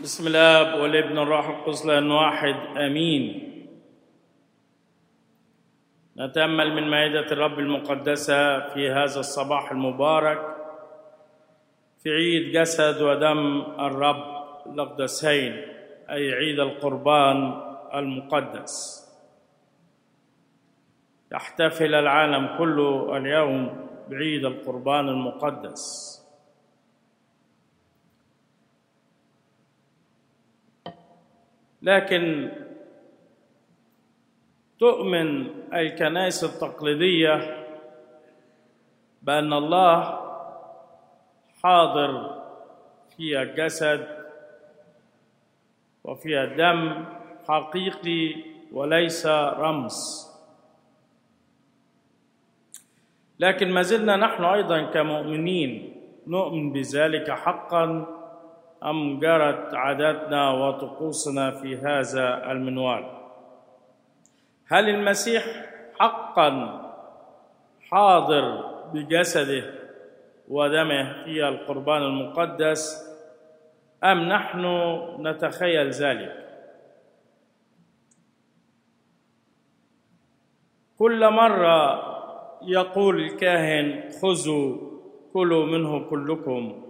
بسم الاب والابن الروح القدس لان واحد امين نتامل من مائده الرب المقدسه في هذا الصباح المبارك في عيد جسد ودم الرب الاقدسين اي عيد القربان المقدس يحتفل العالم كله اليوم بعيد القربان المقدس لكن تؤمن الكنائس التقليديه بان الله حاضر في الجسد وفي الدم حقيقي وليس رمز لكن ما زلنا نحن ايضا كمؤمنين نؤمن بذلك حقا أم جرت عاداتنا وطقوسنا في هذا المنوال هل المسيح حقا حاضر بجسده ودمه في القربان المقدس أم نحن نتخيل ذلك كل مرة يقول الكاهن خذوا كلوا منه كلكم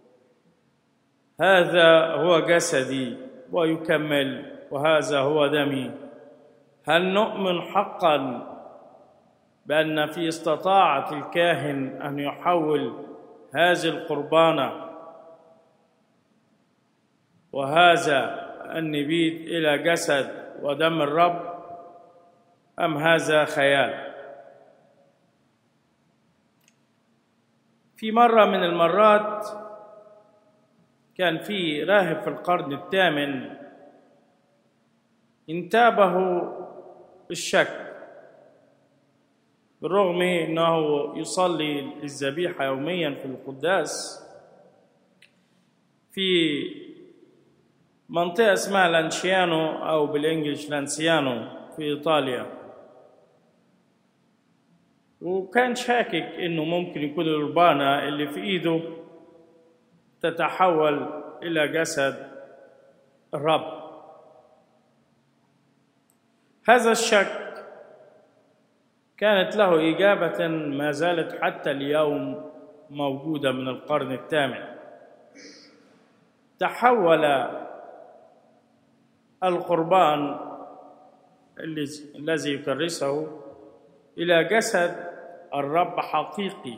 هذا هو جسدي ويكمل وهذا هو دمي هل نؤمن حقا بان في استطاعه الكاهن ان يحول هذه القربانه وهذا النبيذ الى جسد ودم الرب ام هذا خيال في مره من المرات كان في راهب في القرن الثامن انتابه الشك بالرغم انه يصلي الذبيحه يوميا في القداس في منطقه اسمها لانشيانو او بالانجلش لانسيانو في ايطاليا وكان شاكك انه ممكن يكون الربانه اللي في ايده تتحول الى جسد الرب هذا الشك كانت له اجابه ما زالت حتى اليوم موجوده من القرن الثامن تحول القربان الذي يكرسه الى جسد الرب حقيقي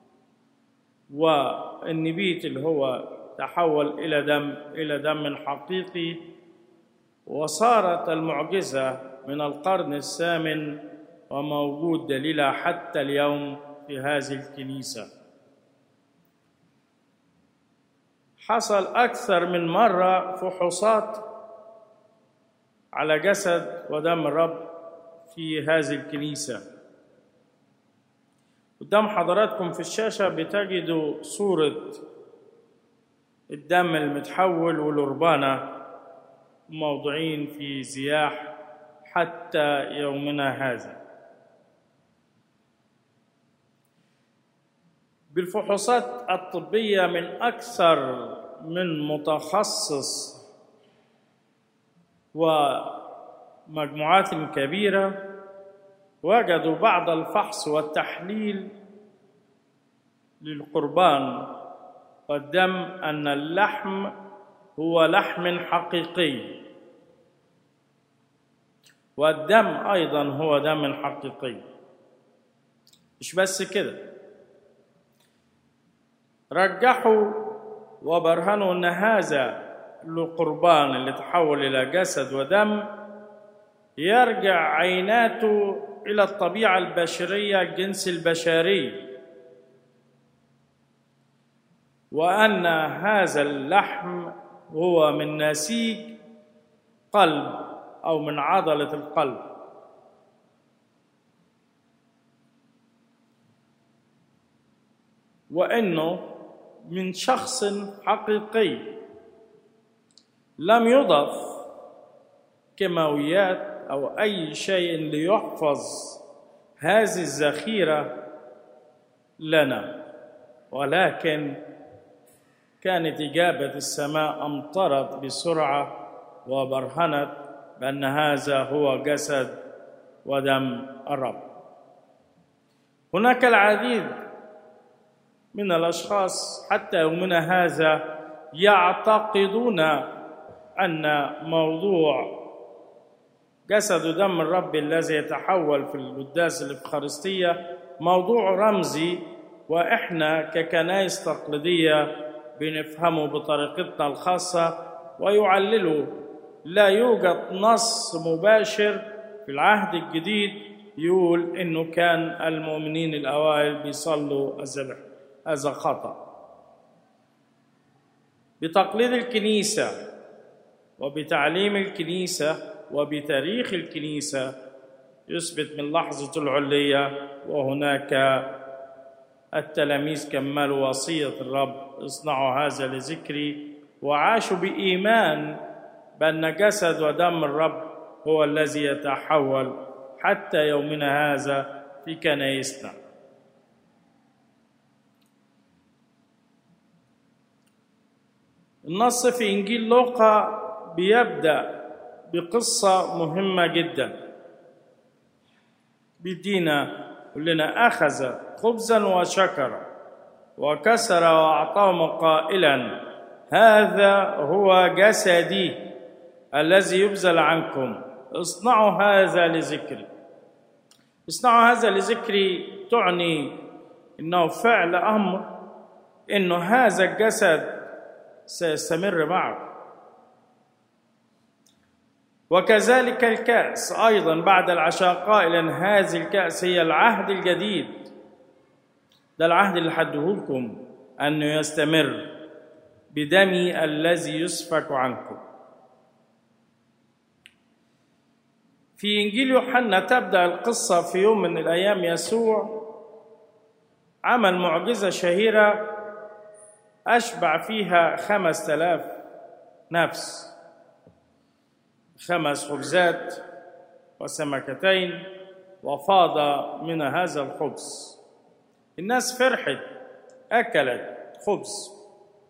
والنبيت اللي هو تحول الى دم الى دم حقيقي وصارت المعجزه من القرن الثامن وموجود دليلها حتى اليوم في هذه الكنيسه حصل اكثر من مره فحوصات على جسد ودم الرب في هذه الكنيسه قدام حضراتكم في الشاشة بتجدوا صورة الدم المتحول والأربانة موضوعين في زياح حتى يومنا هذا بالفحوصات الطبية من أكثر من متخصص ومجموعات كبيرة وجدوا بعد الفحص والتحليل للقربان والدم ان اللحم هو لحم حقيقي والدم ايضا هو دم حقيقي مش بس كده رجحوا وبرهنوا ان هذا القربان اللي تحول الى جسد ودم يرجع عيناته الى الطبيعه البشريه الجنس البشري وان هذا اللحم هو من نسيج قلب او من عضله القلب وانه من شخص حقيقي لم يضف كيماويات او اي شيء ليحفظ هذه الذخيره لنا ولكن كانت إجابة السماء أمطرت بسرعة وبرهنت بأن هذا هو جسد ودم الرب هناك العديد من الأشخاص حتى يومنا هذا يعتقدون أن موضوع جسد ودم الرب الذي يتحول في القداس الإفخارستية موضوع رمزي وإحنا ككنائس تقليدية بنفهمه بطريقتنا الخاصة ويعلله لا يوجد نص مباشر في العهد الجديد يقول انه كان المؤمنين الاوائل بيصلوا الذبح هذا خطا بتقليد الكنيسه وبتعليم الكنيسه وبتاريخ الكنيسه يثبت من لحظه العليه وهناك التلاميذ كملوا وصيه الرب اصنعوا هذا لذكري وعاشوا بايمان بان جسد ودم الرب هو الذي يتحول حتى يومنا هذا في كنايسنا النص في انجيل لوقا بيبدا بقصه مهمه جدا بيدينا لنا اخذ خبزا وشكر وكسر واعطاهم قائلا هذا هو جسدي الذي يبذل عنكم اصنعوا هذا لذكري اصنعوا هذا لذكري تعني انه فعل امر انه هذا الجسد سيستمر معه وكذلك الكأس أيضا بعد العشاء قائلا هذه الكأس هي العهد الجديد ده العهد اللي حده لكم أنه يستمر بدمي الذي يسفك عنكم في إنجيل يوحنا تبدأ القصة في يوم من الأيام يسوع عمل معجزة شهيرة أشبع فيها خمس تلاف نفس خمس خبزات وسمكتين وفاض من هذا الخبز الناس فرحت أكلت خبز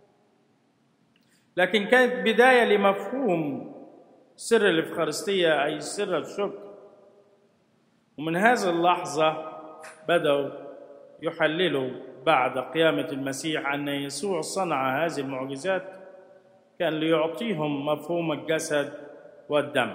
لكن كانت بداية لمفهوم سر الإفخارستية أي سر الشكر ومن هذه اللحظة بدأوا يحللوا بعد قيامة المسيح أن يسوع صنع هذه المعجزات كان ليعطيهم مفهوم الجسد والدم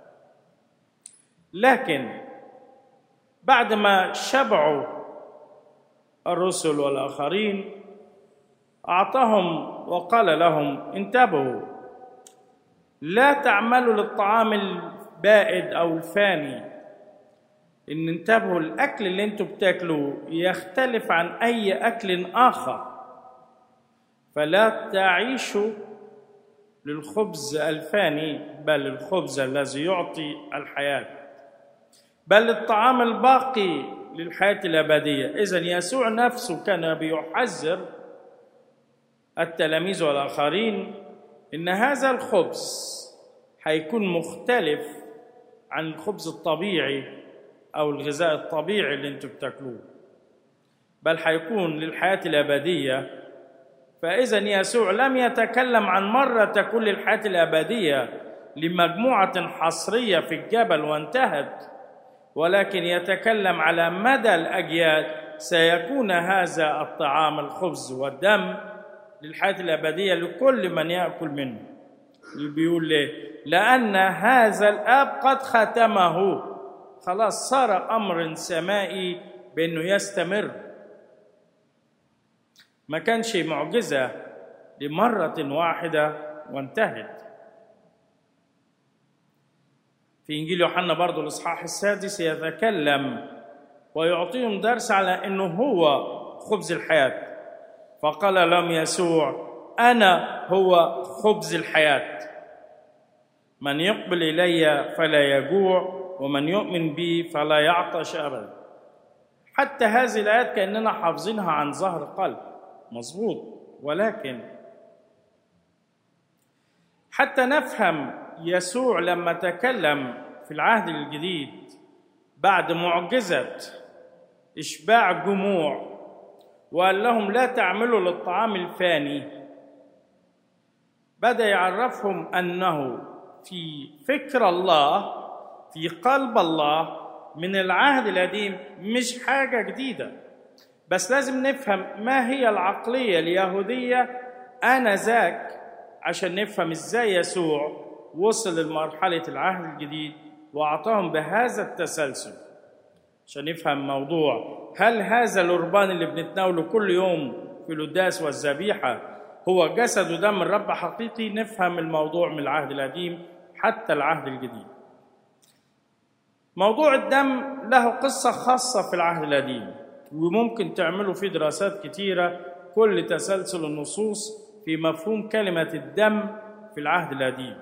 لكن بعد ما شبعوا الرسل والآخرين أعطاهم وقال لهم انتبهوا لا تعملوا للطعام البائد أو الفاني إن انتبهوا الأكل اللي انتوا بتاكلوه يختلف عن أي أكل آخر فلا تعيشوا للخبز الفاني بل الخبز الذي يعطي الحياة بل الطعام الباقي للحياة الأبدية إذا يسوع نفسه كان بيحذر التلاميذ والآخرين إن هذا الخبز هيكون مختلف عن الخبز الطبيعي أو الغذاء الطبيعي اللي انتوا بتاكلوه بل هيكون للحياة الأبدية فإذا يسوع لم يتكلم عن مرة تكون للحياة الأبدية لمجموعة حصرية في الجبل وانتهت ولكن يتكلم على مدى الأجيال سيكون هذا الطعام الخبز والدم للحياة الأبدية لكل من يأكل منه اللي بيقول ليه لأن هذا الآب قد ختمه خلاص صار أمر سمائي بأنه يستمر ما كانش معجزة لمرة واحدة وانتهت في إنجيل يوحنا برضو الإصحاح السادس يتكلم ويعطيهم درس على أنه هو خبز الحياة فقال لهم يسوع أنا هو خبز الحياة من يقبل إلي فلا يجوع ومن يؤمن بي فلا يعطش أبدا حتى هذه الآيات كأننا حافظينها عن ظهر قلب مظبوط ولكن حتى نفهم يسوع لما تكلم في العهد الجديد بعد معجزة إشباع جموع وقال لهم لا تعملوا للطعام الفاني بدا يعرفهم انه في فكر الله في قلب الله من العهد القديم مش حاجه جديده بس لازم نفهم ما هي العقليه اليهوديه انذاك عشان نفهم ازاي يسوع وصل لمرحله العهد الجديد واعطاهم بهذا التسلسل عشان نفهم موضوع هل هذا القربان اللي بنتناوله كل يوم في القداس والذبيحه هو جسد ودم الرب حقيقي نفهم الموضوع من العهد القديم حتى العهد الجديد موضوع الدم له قصة خاصة في العهد القديم وممكن تعملوا فيه دراسات كتيرة كل تسلسل النصوص في مفهوم كلمة الدم في العهد القديم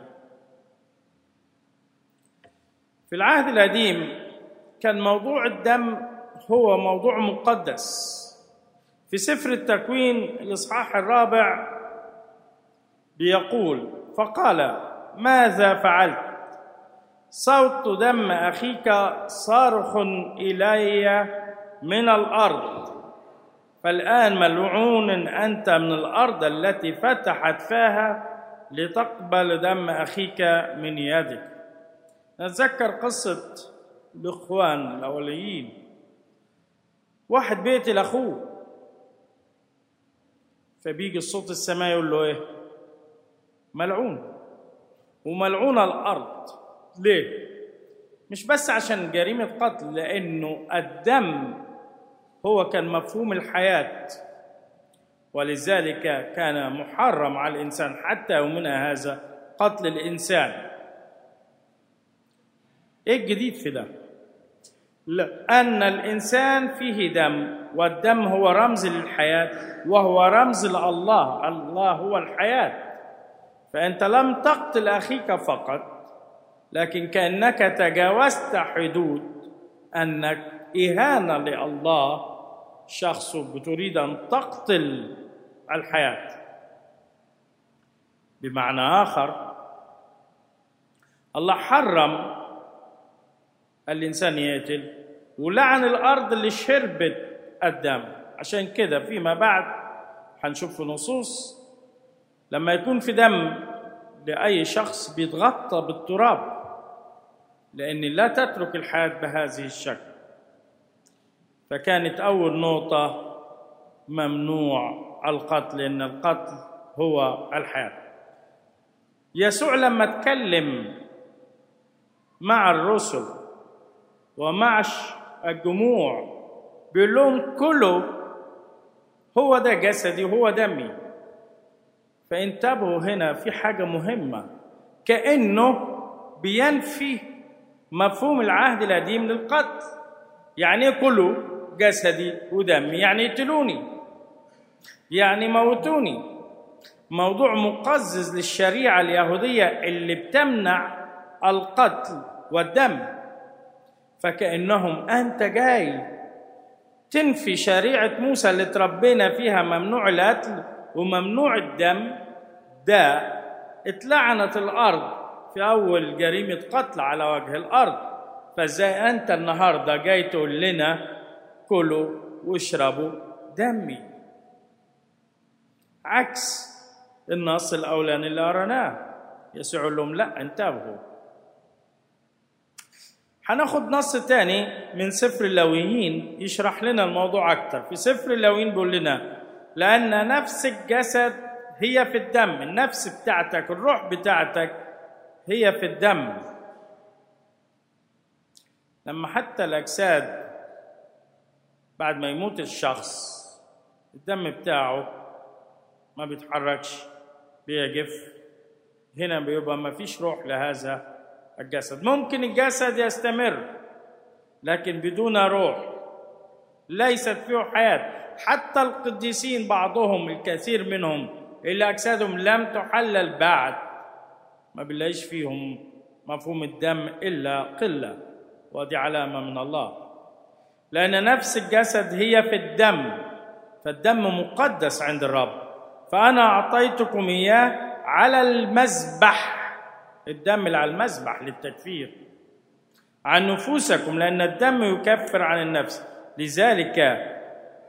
في العهد القديم كان موضوع الدم هو موضوع مقدس في سفر التكوين الإصحاح الرابع بيقول فقال ماذا فعلت صوت دم اخيك صارخ الي من الارض فالان ملعون انت من الارض التي فتحت فاها لتقبل دم اخيك من يدك نتذكر قصه الاخوان الاوليين واحد بيقتل اخوه فبيجي الصوت السماء يقول له ايه ملعون وملعون الارض ليه مش بس عشان جريمه قتل لانه الدم هو كان مفهوم الحياه ولذلك كان محرم على الانسان حتى يومنا هذا قتل الانسان ايه الجديد في ده لأن الإنسان فيه دم والدم هو رمز للحياة وهو رمز لله الله هو الحياة فأنت لم تقتل أخيك فقط لكن كأنك تجاوزت حدود أنك إهانة لله شخص بتريد أن تقتل الحياة بمعنى آخر الله حرم الإنسان يقتل ولعن الأرض اللي شربت الدم عشان كده فيما بعد هنشوف في نصوص لما يكون في دم لأي شخص بيتغطى بالتراب لأن لا تترك الحياة بهذه الشكل فكانت أول نقطة ممنوع القتل لأن القتل هو الحياة يسوع لما اتكلم مع الرسل ومع الجموع بيقول لهم كله هو ده جسدي وهو دمي فانتبهوا هنا في حاجة مهمة كأنه بينفي مفهوم العهد القديم للقتل يعني ايه كله جسدي ودمي يعني يقتلوني يعني موتوني موضوع مقزز للشريعة اليهودية اللي بتمنع القتل والدم فكأنهم أنت جاي تنفي شريعة موسى اللي تربينا فيها ممنوع القتل وممنوع الدم ده اتلعنت الأرض في أول جريمة قتل على وجه الأرض فازاي أنت النهاردة جاي تقول لنا كلوا واشربوا دمي عكس النص الأولاني اللي قرناه يسوع لهم لا انتبهوا هناخد نص تاني من سفر اللاويين يشرح لنا الموضوع أكتر في سفر اللاويين بيقول لنا لأن نفس الجسد هي في الدم النفس بتاعتك الروح بتاعتك هي في الدم لما حتى الأجساد بعد ما يموت الشخص الدم بتاعه ما بيتحركش بيجف هنا بيبقى ما فيش روح لهذا الجسد ممكن الجسد يستمر لكن بدون روح ليست فيه حياة حتى القديسين بعضهم الكثير منهم اللي أجسادهم لم تحلل بعد ما بنلاقيش فيهم مفهوم الدم إلا قلة ودي علامة من الله لأن نفس الجسد هي في الدم فالدم مقدس عند الرب فأنا أعطيتكم إياه على المذبح الدم اللي على المذبح للتكفير عن نفوسكم لأن الدم يكفر عن النفس لذلك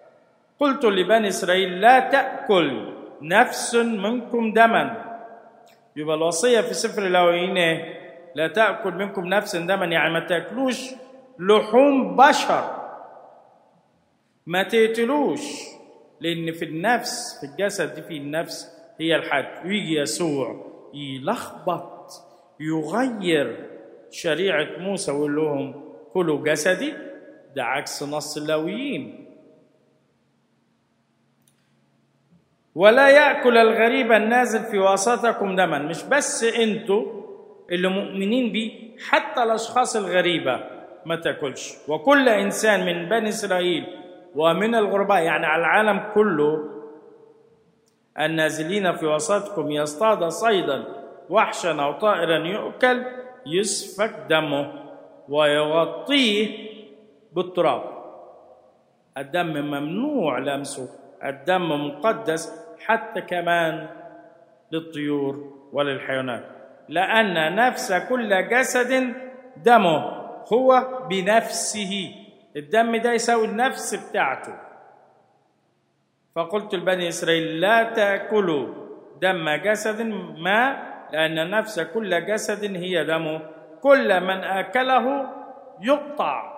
قلت لبني إسرائيل لا تأكل نفس منكم دما يبقى الوصيه في سفر اللاويين ايه لا تاكل منكم نفس دما يعني ما تاكلوش لحوم بشر ما تقتلوش لان في النفس في الجسد دي في النفس هي الحد ويجي يسوع يلخبط يغير شريعه موسى ويقول لهم كلوا جسدي ده عكس نص اللاويين ولا ياكل الغريب النازل في وسطكم دما مش بس انتوا اللي مؤمنين بيه حتى الاشخاص الغريبه ما تاكلش وكل انسان من بني اسرائيل ومن الغرباء يعني على العالم كله النازلين في وسطكم يصطاد صيدا وحشا او طائرا يؤكل يسفك دمه ويغطيه بالتراب الدم ممنوع لمسه الدم مقدس حتى كمان للطيور وللحيوانات لأن نفس كل جسد دمه هو بنفسه الدم ده يساوي النفس بتاعته فقلت لبني إسرائيل لا تأكلوا دم جسد ما لأن نفس كل جسد هي دمه كل من أكله يقطع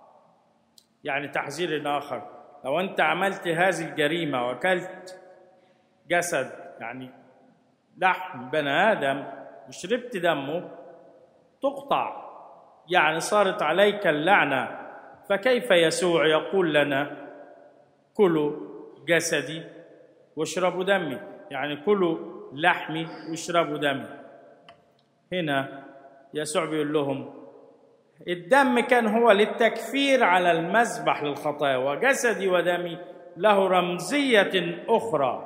يعني تحذير آخر لو أنت عملت هذه الجريمة وأكلت جسد يعني لحم بني آدم وشربت دمه تقطع يعني صارت عليك اللعنة فكيف يسوع يقول لنا كلوا جسدي واشربوا دمي يعني كلوا لحمي واشربوا دمي هنا يسوع بيقول لهم الدم كان هو للتكفير على المذبح للخطايا وجسدي ودمي له رمزية أخرى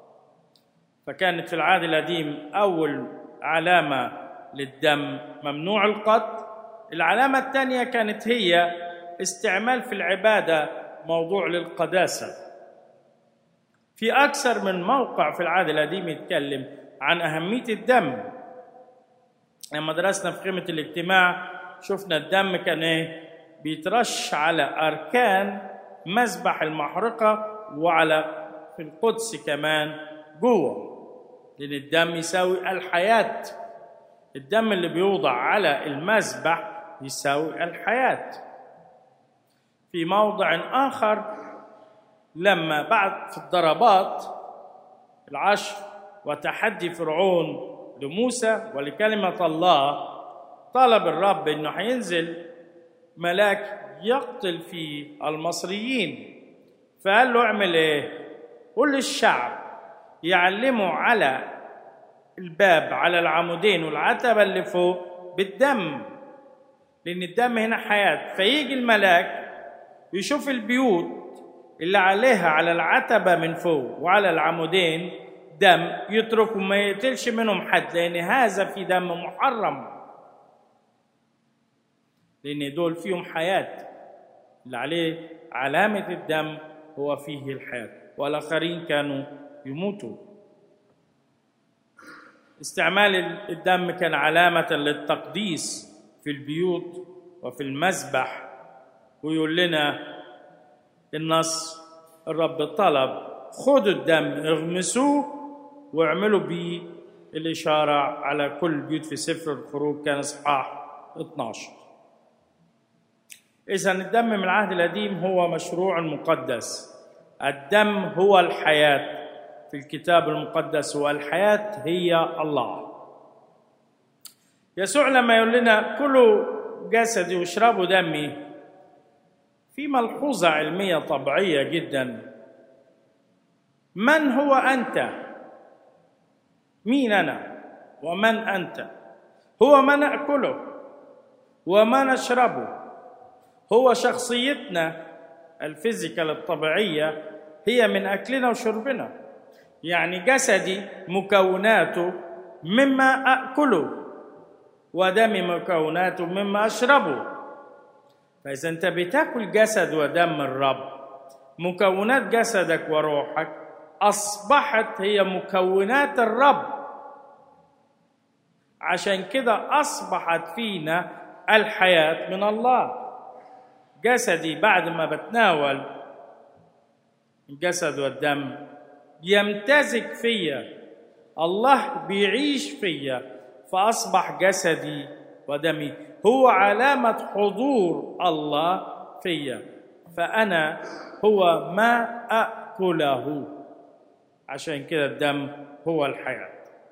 فكانت في العهد القديم أول علامة للدم ممنوع القتل العلامة الثانية كانت هي استعمال في العبادة موضوع للقداسة في أكثر من موقع في العهد القديم يتكلم عن أهمية الدم لما درسنا في قيمة الاجتماع شفنا الدم كان ايه بيترش على أركان مذبح المحرقة وعلى في القدس كمان جوه لأن الدم يساوي الحياة الدم اللي بيوضع على المذبح يساوي الحياة في موضع آخر لما بعد في الضربات العشر وتحدي فرعون لموسى ولكلمة الله طلب الرب انه هينزل ملاك يقتل في المصريين فقال له اعمل ايه قل للشعب يعلموا على الباب على العمودين والعتبة اللي فوق بالدم لأن الدم هنا حياة فيجي الملاك يشوف البيوت اللي عليها على العتبة من فوق وعلى العمودين دم يتركوا ما يقتلش منهم حد لأن هذا في دم محرم لأن دول فيهم حياة اللي عليه علامة الدم هو فيه الحياة والآخرين كانوا يموتوا استعمال الدم كان علامة للتقديس في البيوت وفي المذبح ويقول لنا النص الرب طلب خدوا الدم اغمسوه واعملوا بيه الإشارة على كل بيوت في سفر الخروج كان إصحاح 12 إذا الدم من العهد القديم هو مشروع مقدس الدم هو الحياة في الكتاب المقدس والحياة هي الله يسوع لما يقول لنا كلوا جسدي واشربوا دمي في ملحوظة علمية طبيعية جدا من هو أنت؟ مين أنا؟ ومن أنت؟ هو ما نأكله وما نشربه هو شخصيتنا الفيزيكال الطبيعية هي من أكلنا وشربنا يعني جسدي مكوناته مما أكله ودمي مكوناته مما أشربه فإذا أنت بتاكل جسد ودم الرب مكونات جسدك وروحك أصبحت هي مكونات الرب عشان كده أصبحت فينا الحياة من الله جسدي بعد ما بتناول الجسد والدم يمتزج فيا الله بيعيش فيا فاصبح جسدي ودمي هو علامه حضور الله فيا فانا هو ما اكله عشان كده الدم هو الحياه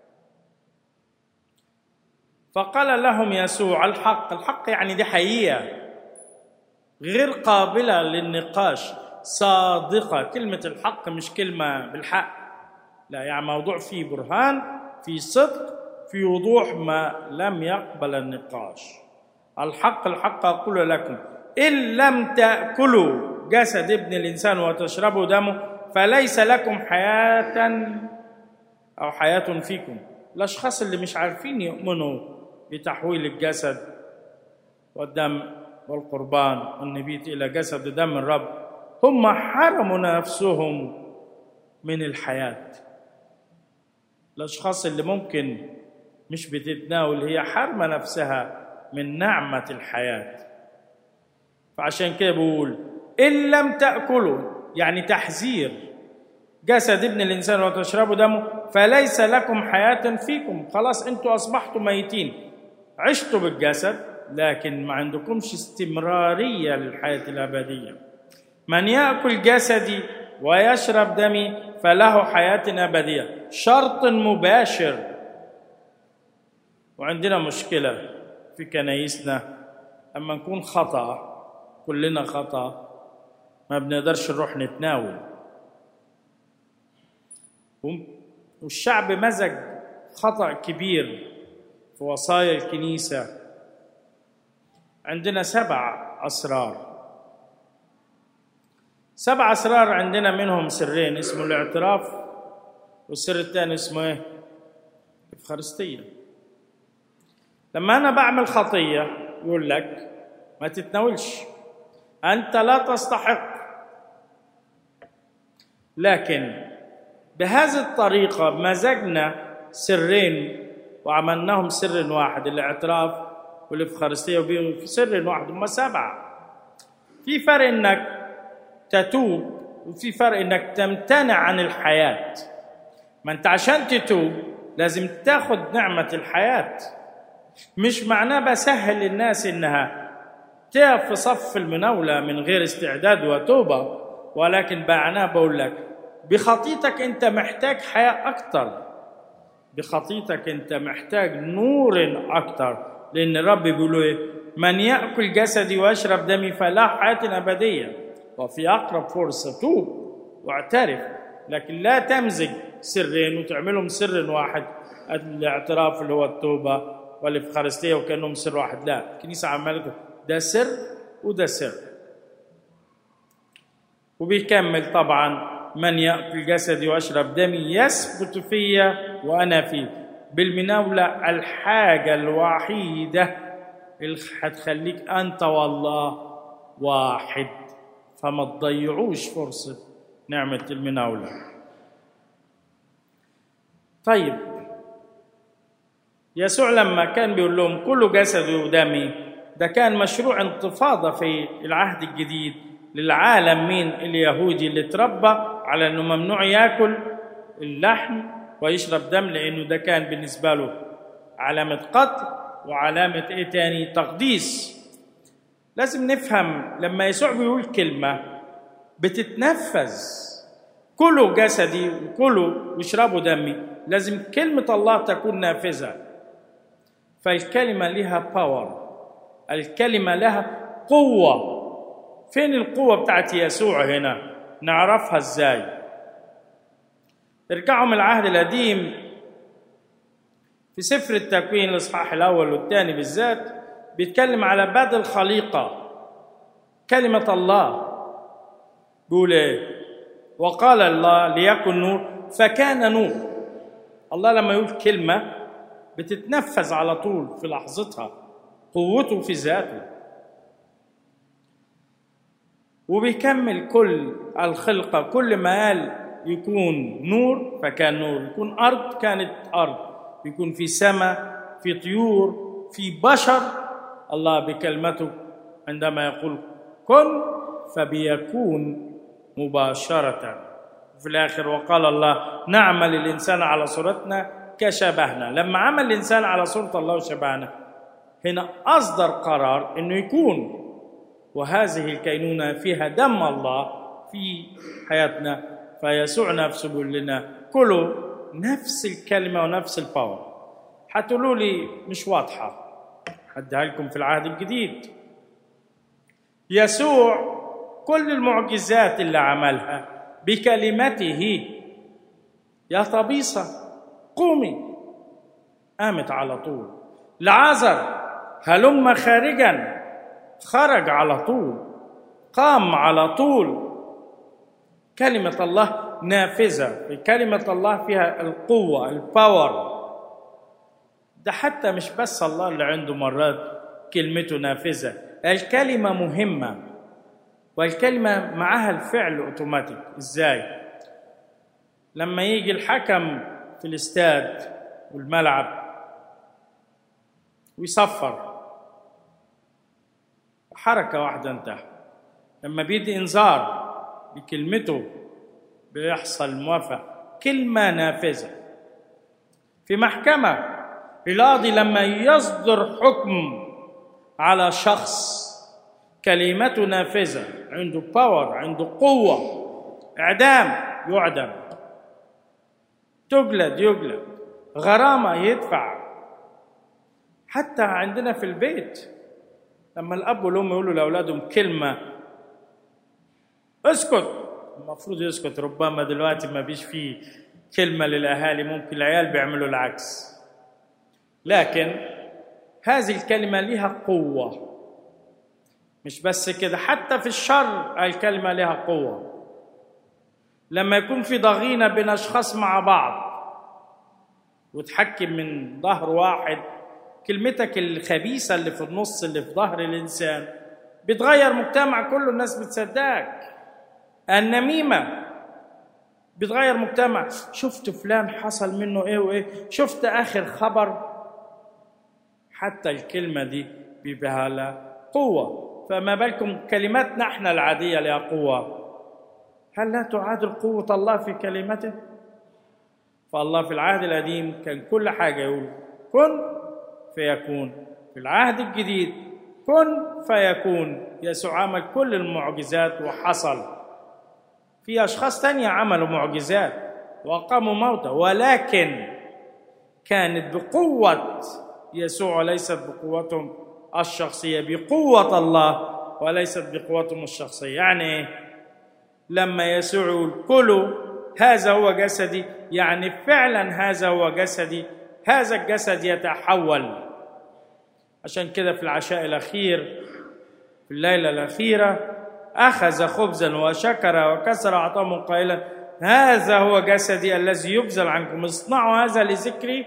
فقال لهم يسوع الحق الحق يعني دي حقيقه غير قابله للنقاش صادقه كلمه الحق مش كلمه بالحق لا يعني موضوع فيه برهان في صدق في وضوح ما لم يقبل النقاش الحق الحق اقول لكم ان لم تاكلوا جسد ابن الانسان وتشربوا دمه فليس لكم حياه او حياه فيكم الاشخاص اللي مش عارفين يؤمنوا بتحويل الجسد والدم والقربان والنبيت الى جسد ودم الرب هم حرموا نفسهم من الحياه الاشخاص اللي ممكن مش بتتناول هي حرمه نفسها من نعمه الحياه فعشان كده بقول ان لم تاكلوا يعني تحذير جسد ابن الانسان وتشربوا دمه فليس لكم حياه فيكم خلاص انتوا اصبحتوا ميتين عشتوا بالجسد لكن ما عندكمش استمراريه للحياه الابديه من ياكل جسدي ويشرب دمي فله حياه ابديه شرط مباشر وعندنا مشكله في كنايسنا اما نكون خطا كلنا خطا ما بنقدرش نروح نتناول والشعب مزج خطا كبير في وصايا الكنيسه عندنا سبع اسرار سبع اسرار عندنا منهم سرين اسمه الاعتراف والسر الثاني اسمه ايه الافخارستيه لما انا بعمل خطيه يقول لك ما تتناولش انت لا تستحق لكن بهذه الطريقه مزجنا سرين وعملناهم سر واحد الاعتراف والافخارستيه وبيهم في سر واحد هم سبعه في فرق انك تتوب وفي فرق انك تمتنع عن الحياه ما انت عشان تتوب لازم تاخد نعمه الحياه مش معناه بسهل للناس انها تقف في صف المناوله من غير استعداد وتوبه ولكن معناه بقول لك بخطيتك انت محتاج حياه اكتر بخطيتك انت محتاج نور اكتر لان الرب بيقول ايه من ياكل جسدي ويشرب دمي فله حياه ابديه وفي اقرب فرصه توب واعترف لكن لا تمزج سرين وتعملهم سر واحد الاعتراف اللي هو التوبه والافخارستيه وكانهم سر واحد لا الكنيسه عملته ده سر وده سر وبيكمل طبعا من ياكل جسدي واشرب دمي يثبت فيا وانا فيه بالمناوله الحاجه الوحيده اللي هتخليك انت والله واحد فما تضيعوش فرصه نعمه المناوله طيب يسوع لما كان بيقول لهم كل جسدي ودمي ده كان مشروع انتفاضه في العهد الجديد للعالم مين اليهودي اللي اتربى على انه ممنوع ياكل اللحم ويشرب دم لانه ده كان بالنسبه له علامه قتل وعلامه ايه تاني تقديس لازم نفهم لما يسوع بيقول كلمه بتتنفذ كلوا جسدي وكلوا واشربوا دمي لازم كلمه الله تكون نافذه فالكلمه لها باور الكلمه لها قوه فين القوه بتاعت يسوع هنا نعرفها ازاي ارجعوا من العهد القديم في سفر التكوين الاصحاح الاول والثاني بالذات بيتكلم على بدء الخليقه كلمه الله بيقول ايه وقال الله ليكن نور فكان نور الله لما يقول كلمه بتتنفذ على طول في لحظتها قوته في ذاته وبيكمل كل الخلقه كل ما قال يكون نور فكان نور يكون ارض كانت ارض يكون في سماء في طيور في بشر الله بكلمته عندما يقول كن فبيكون مباشره وفي الآخر وقال الله نعمل الإنسان على صورتنا كشبهنا لما عمل الإنسان على صورة الله وشبهنا هنا أصدر قرار أنه يكون وهذه الكينونة فيها دم الله في حياتنا فيسوع نفسه بيقول لنا كلوا نفس الكلمة ونفس الباور هتقولوا لي مش واضحة هديها لكم في العهد الجديد يسوع كل المعجزات اللي عملها بكلمته يا طبيصة قومي قامت على طول لعازر هلم خارجا خرج على طول قام على طول كلمة الله نافذة كلمة الله فيها القوة الباور ده حتى مش بس الله اللي عنده مرات كلمته نافذة الكلمة مهمة والكلمة معها الفعل اوتوماتيك ازاي لما يجي الحكم في الاستاد والملعب ويصفر حركة واحدة انتهى لما بيدي انذار بكلمته بيحصل موافقة كلمة نافذة في محكمة القاضي لما يصدر حكم على شخص كلمته نافذة عنده باور عنده قوة إعدام يعدم تجلد يجلد غرامة يدفع حتى عندنا في البيت لما الأب والأم يقولوا لأولادهم كلمة اسكت المفروض يسكت ربما دلوقتي ما بيش فيه كلمة للأهالي ممكن العيال بيعملوا العكس لكن هذه الكلمة لها قوة مش بس كده حتى في الشر الكلمة لها قوة لما يكون في ضغينة بين أشخاص مع بعض وتحكم من ظهر واحد كلمتك الخبيثة اللي في النص اللي في ظهر الإنسان بتغير مجتمع كله الناس بتصدقك النميمة بتغير مجتمع شفت فلان حصل منه ايه وايه شفت اخر خبر حتى الكلمة دي بيبقى لها قوة فما بالكم كلماتنا احنا العادية لها قوة هل لا تعادل قوة الله في كلمته؟ فالله في العهد القديم كان كل حاجة يقول كن فيكون في العهد الجديد كن فيكون يسوع عمل كل المعجزات وحصل في أشخاص تانية عملوا معجزات وأقاموا موتى ولكن كانت بقوة يسوع وليست بقوتهم الشخصية بقوة الله وليست بقوتهم الشخصية يعني إيه؟ لما يسوع يقول كلوا هذا هو جسدي يعني فعلا هذا هو جسدي هذا الجسد يتحول عشان كده في العشاء الأخير في الليلة الأخيرة أخذ خبزا وشكر وكسر أعطاهم قائلا هذا هو جسدي الذي يبذل عنكم اصنعوا هذا لذكري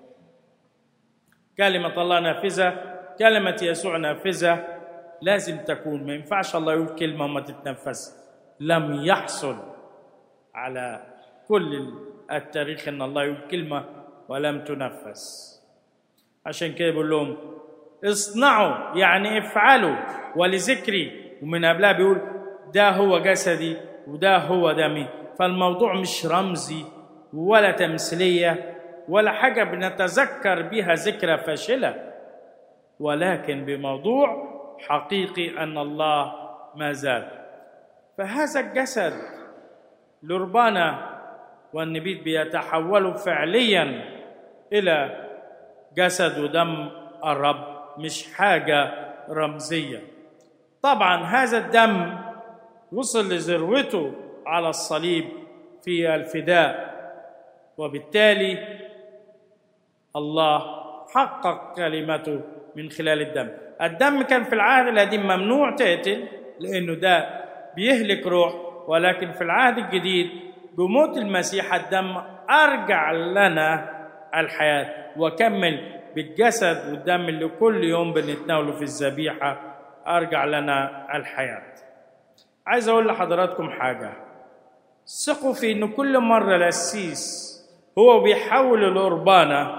كلمة الله نافذة كلمة يسوع نافذة لازم تكون ما ينفعش الله يقول كلمة وما تتنفذ لم يحصل على كل التاريخ ان الله يقول كلمة ولم تنفذ عشان كده بيقول لهم اصنعوا يعني افعلوا ولذكري ومن قبلها بيقول ده هو جسدي وده هو دمي فالموضوع مش رمزي ولا تمثيليه ولا حاجه بنتذكر بها ذكرى فاشله ولكن بموضوع حقيقي ان الله ما زال فهذا الجسد لربانا والنبيذ بيتحولوا فعليا الى جسد ودم الرب مش حاجه رمزيه طبعا هذا الدم وصل لذروته على الصليب في الفداء وبالتالي الله حقق كلمته من خلال الدم الدم كان في العهد القديم ممنوع تقتل لانه ده بيهلك روح ولكن في العهد الجديد بموت المسيح الدم ارجع لنا الحياه وكمل بالجسد والدم اللي كل يوم بنتناوله في الذبيحه ارجع لنا الحياه عايز اقول لحضراتكم حاجه ثقوا في ان كل مره القسيس هو بيحول القربانه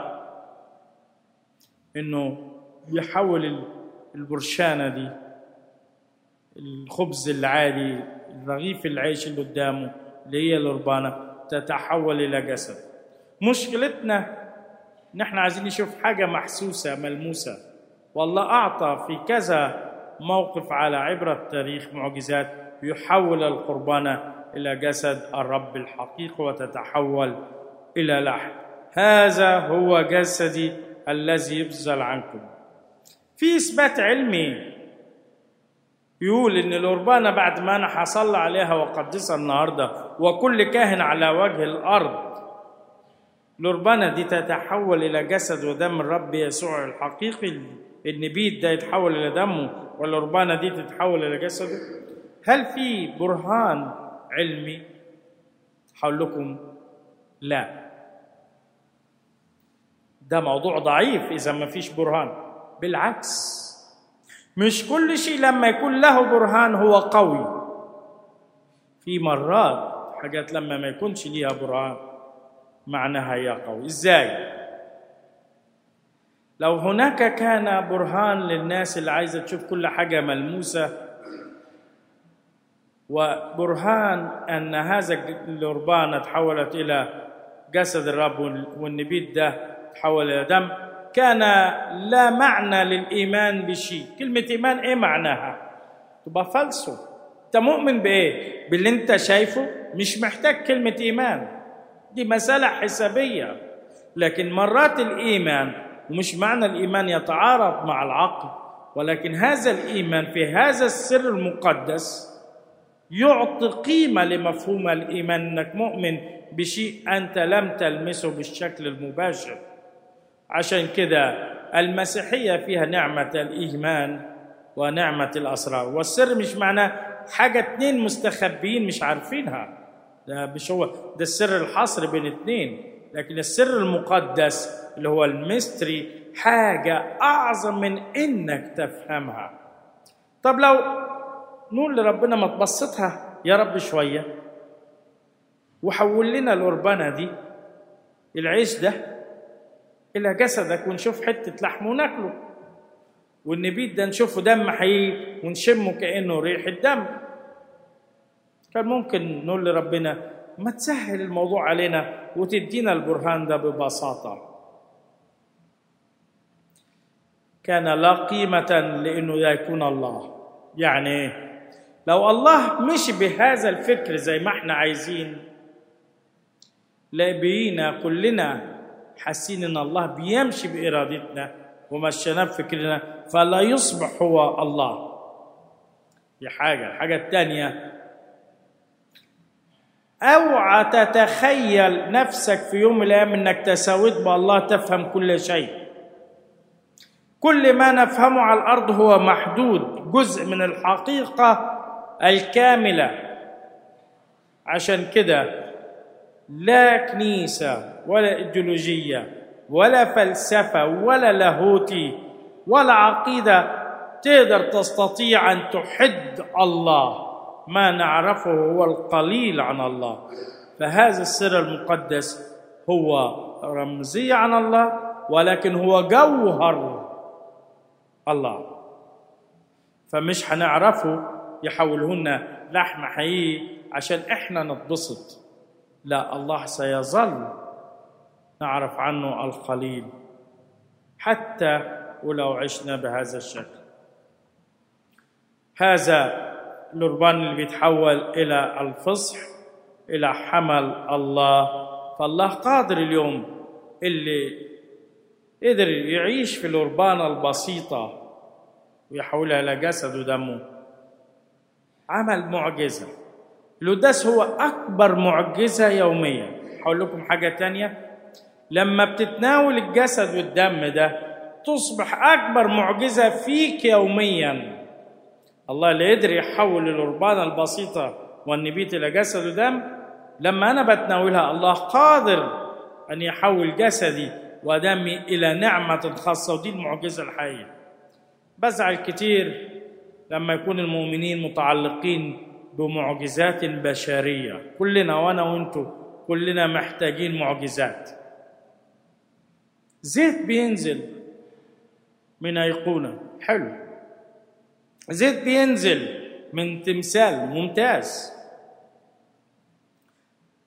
انه يحول البرشانه دي الخبز العادي رغيف العيش اللي قدامه اللي هي القربانة تتحول إلى جسد مشكلتنا ان احنا عايزين نشوف حاجة محسوسة ملموسة والله أعطى في كذا موقف على عبرة التاريخ معجزات يحول القربانة إلى جسد الرب الحقيقي وتتحول إلى لحم هذا هو جسدي الذي يبذل عنكم في إثبات علمي يقول إن القربانة بعد ما أنا حصل عليها وقدسها النهاردة وكل كاهن على وجه الأرض القربانة دي تتحول إلى جسد ودم الرب يسوع الحقيقي النبيت ده يتحول إلى دمه والقربانة دي تتحول إلى جسده هل في برهان علمي هقول لكم لا ده موضوع ضعيف إذا ما فيش برهان بالعكس مش كل شيء لما يكون له برهان هو قوي في مرات حاجات لما ما يكونش ليها برهان معناها هي قوي ازاي لو هناك كان برهان للناس اللي عايزه تشوف كل حاجه ملموسه وبرهان ان هذا القربان تحولت الى جسد الرب والنبيت ده تحول الى دم كان لا معنى للايمان بشيء كلمه ايمان ايه معناها تبقى فلسفه انت مؤمن بايه باللي انت شايفه مش محتاج كلمه ايمان دي مساله حسابيه لكن مرات الايمان ومش معنى الايمان يتعارض مع العقل ولكن هذا الايمان في هذا السر المقدس يعطي قيمه لمفهوم الايمان انك مؤمن بشيء انت لم تلمسه بالشكل المباشر عشان كده المسيحيه فيها نعمه الايمان ونعمه الاسرار والسر مش معناه حاجه اتنين مستخبيين مش عارفينها ده مش هو ده السر الحصر بين اتنين لكن السر المقدس اللي هو الميستري حاجه اعظم من انك تفهمها طب لو نقول لربنا ما تبسطها يا رب شويه وحول لنا القربانه دي العيش ده الى جسدك ونشوف حته لحم وناكله والنبيت ده نشوفه دم حقيقي ونشمه كانه ريح الدم كان ممكن نقول لربنا ما تسهل الموضوع علينا وتدينا البرهان ده ببساطه كان لا قيمه لانه يكون الله يعني ايه لو الله مشي بهذا الفكر زي ما احنا عايزين لاقينا كلنا حاسين ان الله بيمشي بارادتنا ومشينا بفكرنا فلا يصبح هو الله دي حاجه الحاجه الثانيه اوعى تتخيل نفسك في يوم من الايام انك تساويت بالله تفهم كل شيء كل ما نفهمه على الارض هو محدود جزء من الحقيقه الكامله عشان كده لا كنيسه ولا ايديولوجيه ولا فلسفه ولا لاهوتي ولا عقيده تقدر تستطيع ان تحد الله ما نعرفه هو القليل عن الله فهذا السر المقدس هو رمزيه عن الله ولكن هو جوهر الله فمش هنعرفه يحولهن لحم حقيقي عشان احنا نتبسط لا الله سيظل نعرف عنه القليل حتى ولو عشنا بهذا الشكل هذا القربان اللي بيتحول الى الفصح الى حمل الله فالله قادر اليوم اللي قدر يعيش في القربانه البسيطه ويحولها الى جسد ودمه عمل معجزه القداس هو اكبر معجزه يوميا هقول لكم حاجه تانية لما بتتناول الجسد والدم ده تصبح اكبر معجزه فيك يوميا الله اللي قدر يحول القربانه البسيطه والنبيت الى جسد ودم لما انا بتناولها الله قادر ان يحول جسدي ودمي الى نعمه خاصه ودي المعجزه الحقيقيه بزعل كتير لما يكون المؤمنين متعلقين بمعجزات بشريه كلنا وانا وانتو كلنا محتاجين معجزات زيت بينزل من ايقونه حلو زيت بينزل من تمثال ممتاز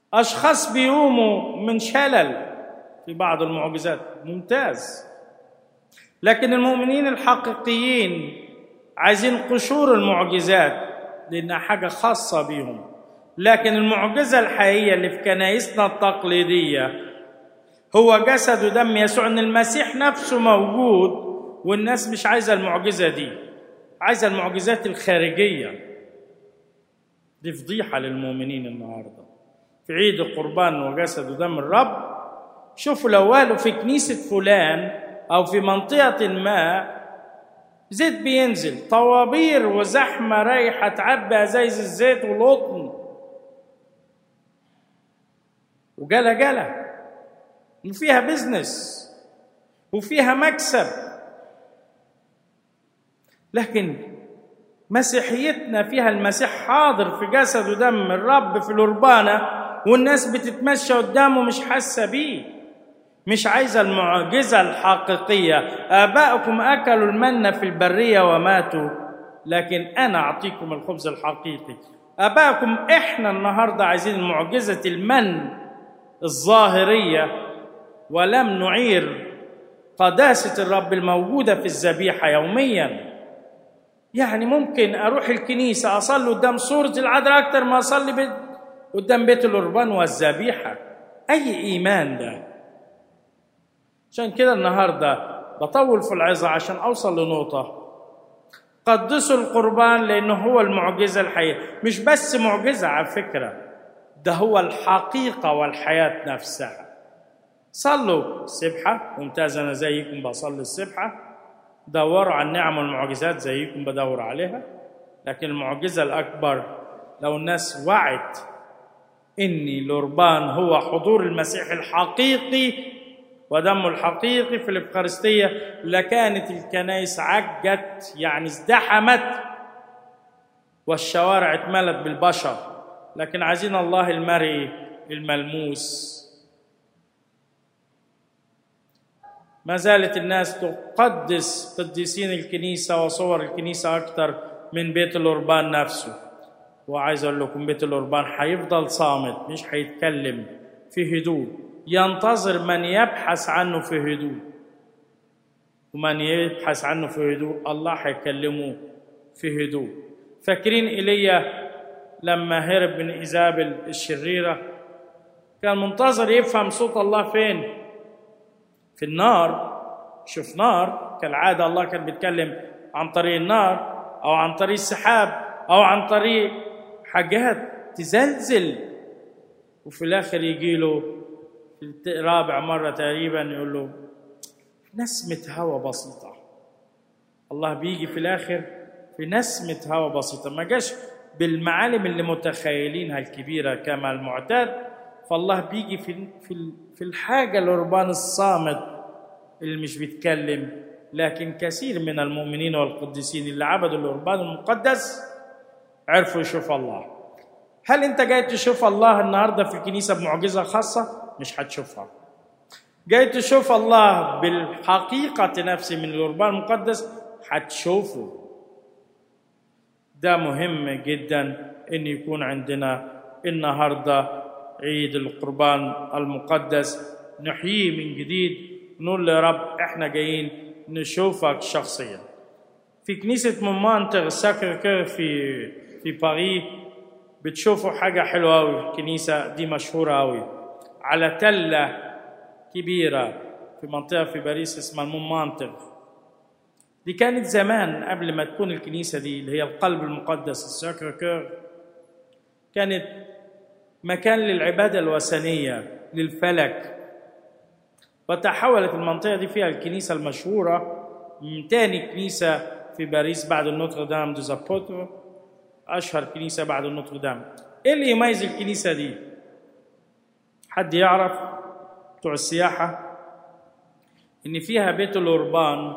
اشخاص بيقوموا من شلل في بعض المعجزات ممتاز لكن المؤمنين الحقيقيين عايزين قشور المعجزات لانها حاجه خاصه بيهم لكن المعجزه الحقيقيه اللي في كنايسنا التقليديه هو جسد ودم يسوع ان المسيح نفسه موجود والناس مش عايزه المعجزه دي عايزه المعجزات الخارجيه دي فضيحه للمؤمنين النهارده في عيد القربان وجسد ودم الرب شوفوا لو قالوا في كنيسه فلان او في منطقه ما زيت بينزل طوابير وزحمه رايحه تعبي ازايز الزيت والقطن وجلا جلا وفيها بزنس وفيها مكسب لكن مسيحيتنا فيها المسيح حاضر في جسد ودم الرب في الأربانة والناس بتتمشى قدامه مش حاسة بيه مش عايزة المعجزة الحقيقية آباؤكم أكلوا المنة في البرية وماتوا لكن أنا أعطيكم الخبز الحقيقي آباؤكم إحنا النهاردة عايزين معجزة المن الظاهرية ولم نعير قداسة الرب الموجودة في الذبيحة يوميا يعني ممكن أروح الكنيسة أصلي قدام صورة العذراء أكتر ما أصلي بيت قدام بيت القربان والذبيحة أي إيمان ده عشان كده النهاردة بطول في العظة عشان أوصل لنقطة قدسوا القربان لأنه هو المعجزة الحية مش بس معجزة على فكرة ده هو الحقيقة والحياة نفسها صلوا السبحة ممتاز أنا زيكم بصلي السبحة دوروا على النعم والمعجزات زيكم بدور عليها لكن المعجزة الأكبر لو الناس وعت إني القربان هو حضور المسيح الحقيقي ودمه الحقيقي في الإفخارستية لكانت الكنائس عجت يعني ازدحمت والشوارع اتملت بالبشر لكن عايزين الله المرئي الملموس ما زالت الناس تقدس قديسين الكنيسة وصور الكنيسة أكثر من بيت الأربان نفسه وعايز أقول لكم بيت الأربان حيفضل صامت مش حيتكلم في هدوء ينتظر من يبحث عنه في هدوء ومن يبحث عنه في هدوء الله حيكلمه في هدوء فاكرين إيليا لما هرب من إيزابل الشريرة كان منتظر يفهم صوت الله فين في النار شوف نار كالعادة الله كان بيتكلم عن طريق النار أو عن طريق السحاب أو عن طريق حاجات تزلزل وفي الآخر يجي له رابع مرة تقريبا يقول له نسمة هواء بسيطة الله بيجي في الآخر في نسمة هواء بسيطة ما جاش بالمعالم اللي متخيلينها الكبيرة كما المعتاد فالله بيجي في في في الحاجة القربان الصامت اللي مش بيتكلم لكن كثير من المؤمنين والقديسين اللي عبدوا القربان المقدس عرفوا يشوفوا الله هل انت جاي تشوف الله النهارده في الكنيسه بمعجزه خاصه مش هتشوفها جاي تشوف الله بالحقيقه نفسه من القربان المقدس هتشوفه ده مهم جدا ان يكون عندنا النهارده عيد القربان المقدس نحييه من جديد نقول يا رب احنا جايين نشوفك شخصيا في كنيسة مونمانتر ساكر في في باريس بتشوفوا حاجة حلوة أوي الكنيسة دي مشهورة أوي على تلة كبيرة في منطقة في باريس اسمها مونمانتر دي كانت زمان قبل ما تكون الكنيسة دي اللي هي القلب المقدس الساكر كير كانت مكان للعبادة الوثنية للفلك وتحولت المنطقة دي فيها الكنيسة المشهورة من تاني كنيسة في باريس بعد النوتر دام دو زابوتر أشهر كنيسة بعد النوتر دام إيه اللي يميز الكنيسة دي؟ حد يعرف بتوع السياحة إن فيها بيت الأوربان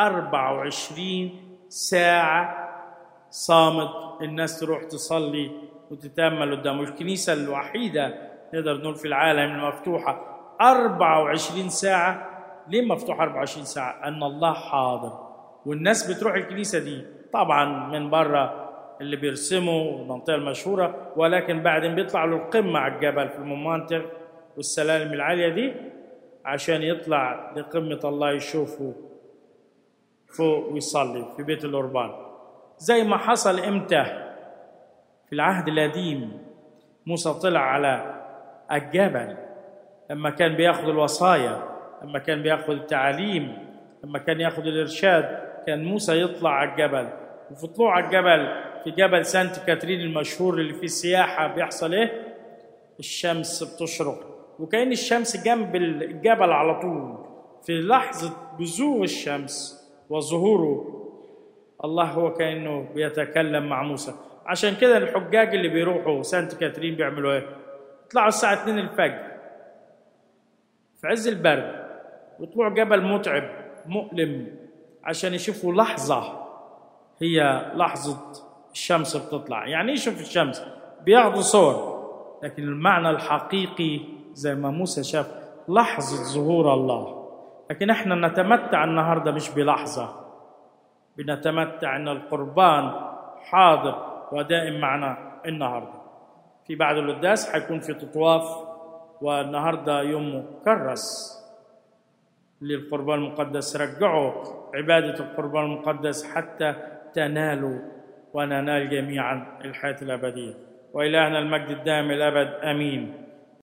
24 ساعة صامت الناس تروح تصلي وتتأمل قدامه الكنيسة الوحيدة نقدر نقول في العالم المفتوحة 24 ساعة ليه مفتوحة 24 ساعة؟ أن الله حاضر والناس بتروح الكنيسة دي طبعا من بره اللي بيرسموا المنطقة المشهورة ولكن بعدين بيطلعوا للقمة على الجبل في الممانتغ والسلالم العالية دي عشان يطلع لقمة الله يشوفه فوق ويصلي في بيت القربان زي ما حصل امتى في العهد القديم موسى طلع على الجبل لما كان بياخذ الوصايا لما كان بياخذ التعاليم لما كان ياخذ الارشاد كان موسى يطلع على الجبل وفي طلوع على الجبل في جبل سانت كاترين المشهور اللي فيه السياحة بيحصل ايه؟ الشمس بتشرق وكأن الشمس جنب الجبل على طول في لحظة بزوغ الشمس وظهوره الله هو كأنه بيتكلم مع موسى عشان كده الحجاج اللي بيروحوا سانت كاترين بيعملوا ايه؟ يطلعوا الساعة 2 الفجر في عز البرد ويطلعوا جبل متعب مؤلم عشان يشوفوا لحظة هي لحظة الشمس بتطلع يعني يشوف الشمس بياخدوا صور لكن المعنى الحقيقي زي ما موسى شاف لحظة ظهور الله لكن احنا نتمتع النهاردة مش بلحظة بنتمتع ان القربان حاضر ودائم معنا النهاردة في بعد القداس حيكون في تطواف والنهاردة يوم مكرس للقربان المقدس رجعوا عبادة القربان المقدس حتى تنالوا وننال جميعا الحياة الأبدية وإلهنا المجد الدائم الأبد آمين